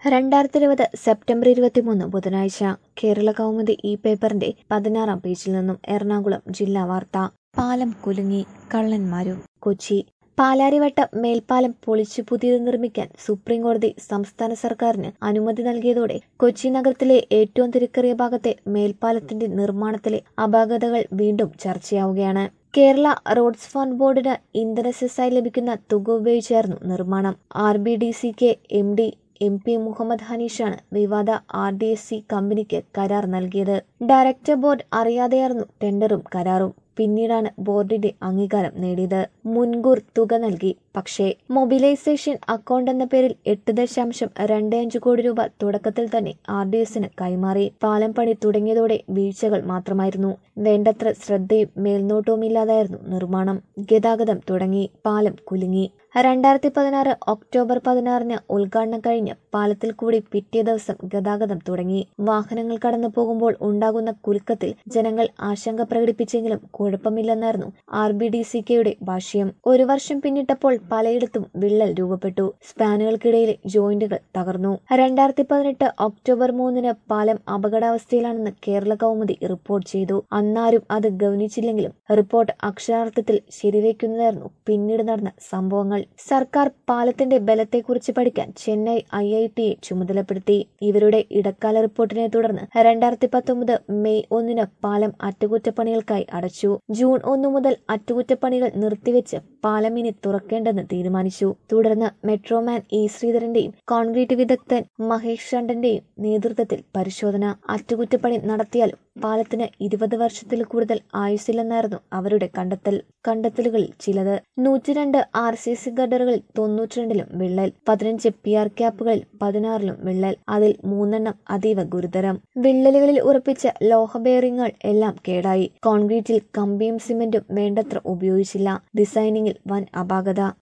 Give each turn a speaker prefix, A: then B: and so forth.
A: രണ്ടായിരത്തി ഇരുപത് സെപ്റ്റംബർ ഇരുപത്തിമൂന്ന് ബുധനാഴ്ച കേരള കൗമുദി ഈ പേപ്പറിന്റെ പതിനാറാം പേജിൽ നിന്നും എറണാകുളം ജില്ലാ വാർത്ത പാലം കുലുങ്ങി കള്ളന്മാരും കൊച്ചി പാലാരിവട്ടം മേൽപ്പാലം പൊളിച്ചു പുതിയത് നിർമ്മിക്കാൻ സുപ്രീം കോടതി സംസ്ഥാന സർക്കാരിന് അനുമതി നൽകിയതോടെ കൊച്ചി നഗരത്തിലെ ഏറ്റവും തിരക്കേറിയ ഭാഗത്തെ മേൽപ്പാലത്തിന്റെ നിർമ്മാണത്തിലെ അപാകതകൾ വീണ്ടും ചർച്ചയാവുകയാണ് കേരള റോഡ്സ് ഫണ്ട് ബോർഡിന് ഇന്ധന സെസ്സായി ലഭിക്കുന്ന തുക ഉപയോഗിച്ചായിരുന്നു നിർമ്മാണം ആർ ബി ഡി സിക്ക് M D M P Muhammad ഹനീഷാണ് വിവാദ ആർ ഡി എസ് സി കമ്പനിക്ക് കരാർ നൽകിയത് ഡയറക്ടർ ബോർഡ് അറിയാതെയായിരുന്നു ടെൻഡറും കരാറും പിന്നീടാണ് ബോർഡിന്റെ അംഗീകാരം നേടിയത് മുൻകൂർ തുക നൽകി പക്ഷേ മൊബിലൈസേഷൻ അക്കൗണ്ട് എന്ന പേരിൽ എട്ട് ദശാംശം രണ്ട് അഞ്ച് കോടി രൂപ തുടക്കത്തിൽ തന്നെ ആർ ഡി എസിന് കൈമാറി പാലം പണി തുടങ്ങിയതോടെ വീഴ്ചകൾ മാത്രമായിരുന്നു വേണ്ടത്ര ശ്രദ്ധയും മേൽനോട്ടവും ഇല്ലാതായിരുന്നു നിർമ്മാണം ഗതാഗതം തുടങ്ങി പാലം കുലുങ്ങി രണ്ടായിരത്തി പതിനാറ് ഒക്ടോബർ പതിനാറിന് ഉദ്ഘാടനം കഴിഞ്ഞ് പാലത്തിൽ കൂടി പിറ്റേ ദിവസം ഗതാഗതം തുടങ്ങി വാഹനങ്ങൾ കടന്നു പോകുമ്പോൾ ഉണ്ടാകുന്ന കുലുക്കത്തിൽ ജനങ്ങൾ ആശങ്ക പ്രകടിപ്പിച്ചെങ്കിലും കുഴപ്പമില്ലെന്നായിരുന്നു ആർ ബി ഡി സി കെയുടെ ഭാഷ്യം ഒരു വർഷം പിന്നിട്ടപ്പോൾ പലയിടത്തും വിള്ളൽ രൂപപ്പെട്ടു സ്പാനുകൾക്കിടയിലെ ജോയിന്റുകൾ തകർന്നു രണ്ടായിരത്തി പതിനെട്ട് ഒക്ടോബർ മൂന്നിന് പാലം അപകടാവസ്ഥയിലാണെന്ന് കേരള കൗമുദി റിപ്പോർട്ട് ചെയ്തു അന്നാരും അത് ഗവനിച്ചില്ലെങ്കിലും റിപ്പോർട്ട് അക്ഷരാർത്ഥത്തിൽ ശരിവയ്ക്കുന്നതായിരുന്നു പിന്നീട് നടന്ന സംഭവങ്ങൾ സർക്കാർ പാലത്തിന്റെ ബലത്തെക്കുറിച്ച് പഠിക്കാൻ ചെന്നൈ ഐ ഐ ടിയെ ചുമതലപ്പെടുത്തി ഇവരുടെ ഇടക്കാല റിപ്പോർട്ടിനെ തുടർന്ന് രണ്ടായിരത്തി പത്തൊമ്പത് മെയ് ഒന്നിന് പാലം അറ്റകുറ്റപ്പണികൾക്കായി അടച്ചു ജൂൺ ഒന്ന് മുതൽ അറ്റകുറ്റപ്പണികൾ നിർത്തിവെച്ച് പാലം ഇനി തുറക്കേണ്ടെന്ന് തീരുമാനിച്ചു തുടർന്ന് മെട്രോമാൻ ഇ ശ്രീധരന്റെയും കോൺക്രീറ്റ് വിദഗ്ധൻ മഹേഷ് ഷണ്ടന്റെയും നേതൃത്വത്തിൽ പരിശോധന അറ്റകുറ്റപ്പണി നടത്തിയാലും പാലത്തിന് ഇരുപത് വർഷത്തിൽ കൂടുതൽ ആയുസില്ലെന്നായിരുന്നു അവരുടെ കണ്ടെത്തൽ കണ്ടെത്തലുകളിൽ ചിലത് നൂറ്റിരണ്ട് ആർ സി സി ഗഡറുകളിൽ തൊണ്ണൂറ്റിരണ്ടിലും വിള്ളൽ പതിനഞ്ച് പി ആർ ക്യാപ്പുകളിൽ പതിനാറിലും വിള്ളൽ അതിൽ മൂന്നെണ്ണം അതീവ ഗുരുതരം വിള്ളലുകളിൽ ഉറപ്പിച്ച ലോഹ ബെയറിങ്ങുകൾ എല്ലാം കേടായി കോൺക്രീറ്റിൽ കമ്പിയും സിമന്റും വേണ്ടത്ര ഉപയോഗിച്ചില്ല ഡിസൈനിങ്ങിൽ വൻ അപാകത